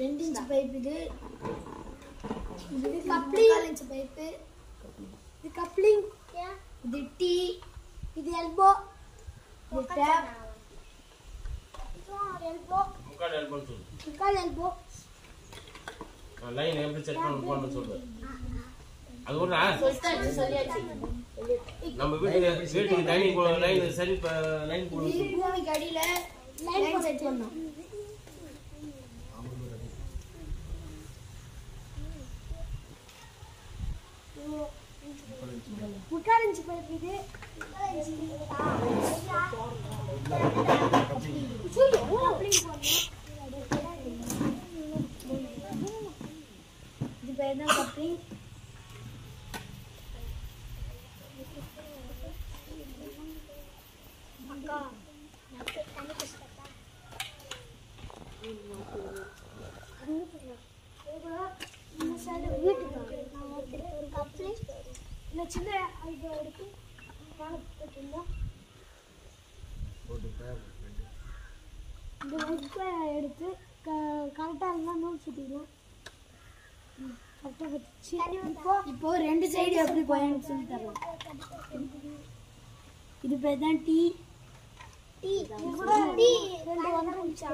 ரெண்டு inch pipe இது இது கப்ளிங் கால் இன்ச் பைப்பு இது கப்ளிங் இது டீ இது எல்போ இது டேப் எல்போ முக்கால் ஹெல்ப் சொல்லு முக்கால் எல்போ லைன் எப்படி செட் பண்ண போகணும்னு சொல்லு அது கூட நம்ம வீட்டுக்கு வீட்டுக்கு தனி லைன் சரி லைன் இது போடணும் பூமிக்கு அடியில லைன் செட் பண்ணோம் முக்கால் இன்ச் பைப் இது இது பேர் தான் கப்ளிங் இந்த சின்ன இது எடுத்து மேலே போட்டுருந்தோம் இந்த ஒர்க்கை எடுத்து கரெக்டாக இருந்தால் நூல் சுற்றிடுவோம் கரெக்டாக வச்சு இப்போ இப்போ ரெண்டு சைடு எப்படி போயணும்னு சொல்லி தரலாம் இது பேர் தான் டீ டீ கூட டீ ரெண்டு வந்துருச்சா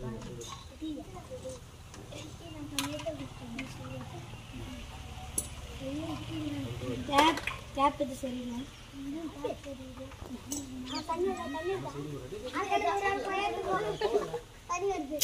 டேப் டேப் இது சரியில்லை தண்ணி வருது